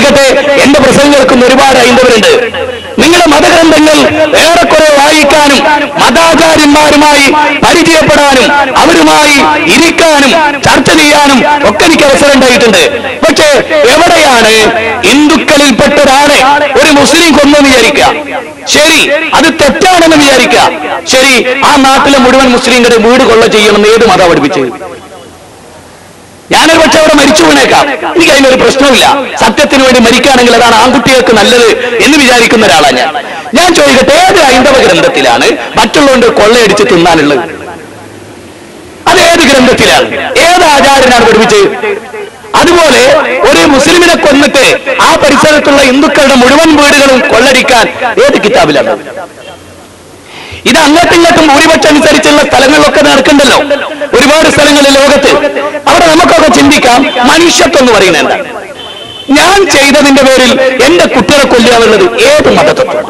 ചോദിക്കട്ടെ എന്റെ പ്രസംഗം കേൾക്കുന്ന ഒരുപാട് ഹൈന്ദവരുണ്ട് നിങ്ങളുടെ മതഗ്രന്ഥങ്ങൾ ഏറെക്കുറെ വായിക്കാനും മതാചാര്യന്മാരുമായി പരിചയപ്പെടാനും അവരുമായി ഇരിക്കാനും ചർച്ച ചെയ്യാനും ഒക്കെ എനിക്ക് അവസരം ഉണ്ടായിട്ടുണ്ട് പക്ഷേ എവിടെയാണ് ഹിന്ദുക്കളിൽപ്പെട്ട ഒരാളെ ഒരു മുസ്ലിം കൊന്നെന്ന് വിചാരിക്കുക ശരി അത് തെറ്റാണെന്ന് വിചാരിക്കുക ശരി ആ നാട്ടിലെ മുഴുവൻ മുസ്ലിങ്ങളുടെ വീട് കൊള്ള ചെയ്യണമെന്ന് ഏത് മതം പഠിപ്പിച്ചത് ഞാനൊരു പക്ഷെ അവിടെ മരിച്ചു വീണേക്കാം എനിക്ക് അതിനൊരു പ്രശ്നമില്ല സത്യത്തിന് വേണ്ടി മരിക്കുകയാണെങ്കിൽ അതാണ് ആൺകുട്ടികൾക്ക് നല്ലത് എന്ന് വിചാരിക്കുന്ന ഒരാളാണ് ഞാൻ ഞാൻ ചോദിക്കട്ടെ ഏത് ഹൈന്ദവ ഗ്രന്ഥത്തിലാണ് മറ്റുള്ളവന്റെ കൊള്ളയടിച്ച് തിന്നാനുള്ളത് അത് ഏത് ഗ്രന്ഥത്തിലാണ് ഏത് ആചാര്യനാണ് പഠിപ്പിച്ചത് അതുപോലെ ഒരു മുസ്ലിമിനെ കൊന്നിട്ട് ആ പരിസരത്തുള്ള ഹിന്ദുക്കളുടെ മുഴുവൻ വീടുകളും കൊള്ളടിക്കാൻ ഏത് കിതാബിലാണ് ഇത് അങ്ങോട്ടും ഇങ്ങോട്ടും ഭൂരിപക്ഷം അനുസരിച്ചുള്ള സ്ഥലങ്ങളിലൊക്കെ നടക്കണ്ടല്ലോ ഒരുപാട് സ്ഥലങ്ങളിൽ ലോകത്ത് അവിടെ നമുക്കൊക്കെ ചിന്തിക്കാം മനുഷ്യത്വം എന്ന് പറയുന്നത് എന്താ ഞാൻ ചെയ്തതിന്റെ പേരിൽ എന്റെ കുട്ടികളെ കൊല്ലുക എന്നുള്ളത് ഏത് മതതത്വമാണ്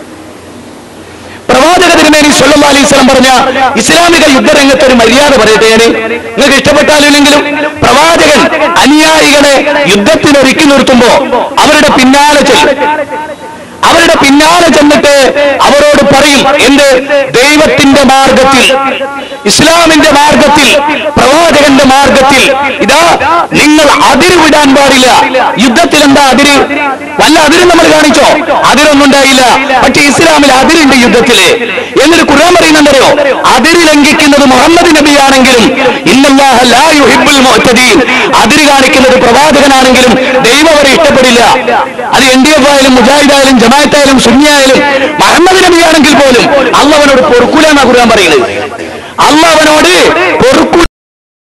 പ്രവാചക തിരുമേനി സല്ലല്ലാഹു അലൈഹി വസല്ലം പറഞ്ഞ ഇസ്ലാമിക യുദ്ധരംഗത്ത് ഒരു മര്യാദ പറയട്ടെ ഞാൻ നിങ്ങൾക്ക് ഇഷ്ടപ്പെട്ടാലില്ലെങ്കിലും പ്രവാചകൻ അനുയായികളെ യുദ്ധത്തിന് ഒരുക്കി നിർത്തുമ്പോ അവരുടെ പിന്നാലെ ചെല്ലും അവരുടെ പിന്നാലെ ചെന്നിട്ട് അവരോട് പറയും എന്ത് ദൈവത്തിന്റെ മാർഗത്തിൽ ഇസ്ലാമിന്റെ മാർഗത്തിൽ പ്രവാചകന്റെ മാർഗത്തിൽ ഇതാ നിങ്ങൾ അതിര് വിടാൻ പാടില്ല യുദ്ധത്തിൽ എന്താ അതിര് വല്ല അതിരും നമ്മൾ കാണിച്ചോ അതിരൊന്നും ഉണ്ടായില്ല പക്ഷെ ഇസ്ലാമിൽ അതിരുണ്ട് യുദ്ധത്തില് എന്നിട്ട് ഖുർആൻ പറയുന്നുണ്ടല്ലോ അതിര് ലംഘിക്കുന്നത് മുഹമ്മദ് നബിയാണെങ്കിലും ഇന്നല്ലാഹ ലാ യുഹിബ്ബുൽ മുഅ്തദീൻ അതിര് കാണിക്കുന്നത് പ്രവാചകനാണെങ്കിലും ദൈവം അവരെ ഇഷ്ടപ്പെടില്ല അത് എൻ ഡി എഫ് ആയാലും മുജാഹിദ് ആയാലും ജമാഅത്ത് ആയാലും സുന്നി ആയാലും മുഹമ്മദ് നബിയാണെങ്കിൽ പോലും അള്ളവനോട് പൊറുക്കൂല എന്നാ ഖുർആൻ പറയുന്നത് അള്ളവനോട് പൊറുക്കൂല